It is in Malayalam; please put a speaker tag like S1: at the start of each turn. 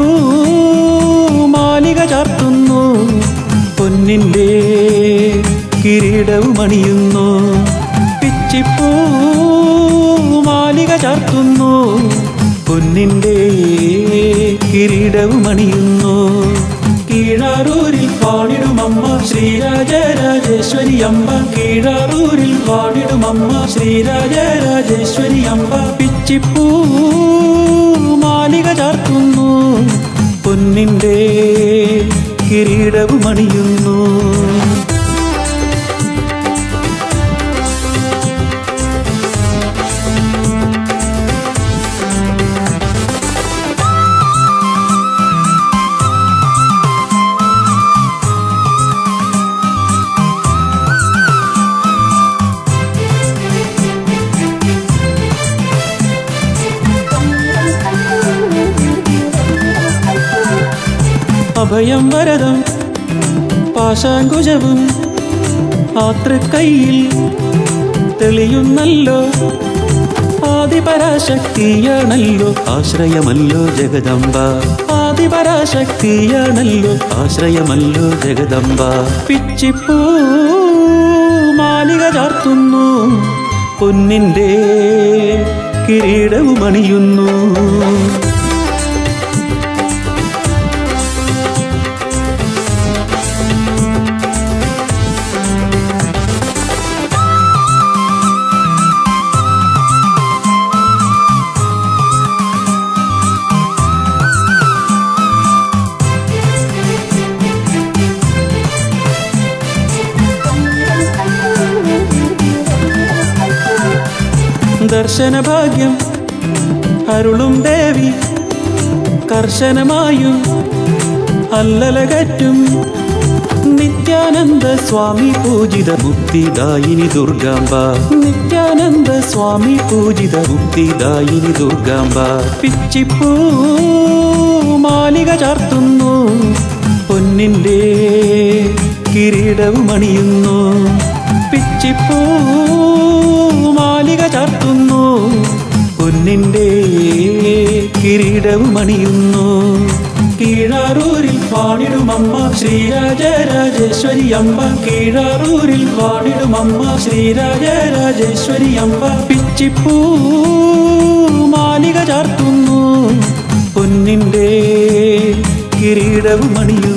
S1: മാലിക ചാർത്തുന്നു പൊന്നിൻ്റെ കിരീടവും അണിയുന്നു പിച്ചിപ്പൂ മാലിക ചാർത്തുന്നു പൊന്നിൻ്റെ കിരീടവും അണിയുന്നു കീഴാറൂരിൽ പാടിടുമമ്മ ശ്രീരാജരാജേശ്വരി അമ്മ കീഴാറൂരിൽ പാടിടുമമ്മ ശ്രീരാജരാജേശ്വരി അമ്മ പിച്ചിപ്പൂ മാലിക ചാർത്തുന്നു പൊന്നിൻ്റെ കിരീടവും അണിയുന്നു അഭയം വരദം പാശാങ്കുജവും ആതൃക്കൈയിൽ തെളിയുന്നല്ലോ ആദിപരാശക്തിയാണല്ലോ ആശ്രയമല്ലോ ജഗദംബ ആദിപരാശക്തിയാണല്ലോ ആശ്രയമല്ലോ ജഗദംബ പിച്ചിപ്പൂ മാലിക ചാർത്തുന്നു പൊന്നിൻ്റെ കിരീടവും അണിയുന്നു ദർശനഭാഗ്യം അരുളും ദേവി കർശനമായും അല്ലലകറ്റും നിത്യാനന്ദ സ്വാമി പൂജിത മുക്തിദായിനി ദുർഗാംബ നിത്യാനന്ദ സ്വാമി പൂജിത മുക്തിദായിനി ദുർഗാംബ പിച്ചിപ്പൂ മാലിക ചാർത്തുന്നു പൊന്നിൻ്റെ കിരീടവും അണിയുന്നു പിച്ചിപ്പൂ മാലിക ചാർത്തുന്നു പൊന്നിൻ്റെ കിരീടവും അണിയുന്നു കീഴാറൂരിൽ പാടിടുമമ്മ ശ്രീരാജരാജേശ്വരി അമ്മ കീഴാറൂരിൽ പാടിടുമമ്മ ശ്രീരാജരാജേശ്വരി അമ്മ പിച്ചിപ്പൂ മാലിക ചാർത്തുന്നു പൊന്നിൻ്റെ കിരീടവും അണിയുന്നു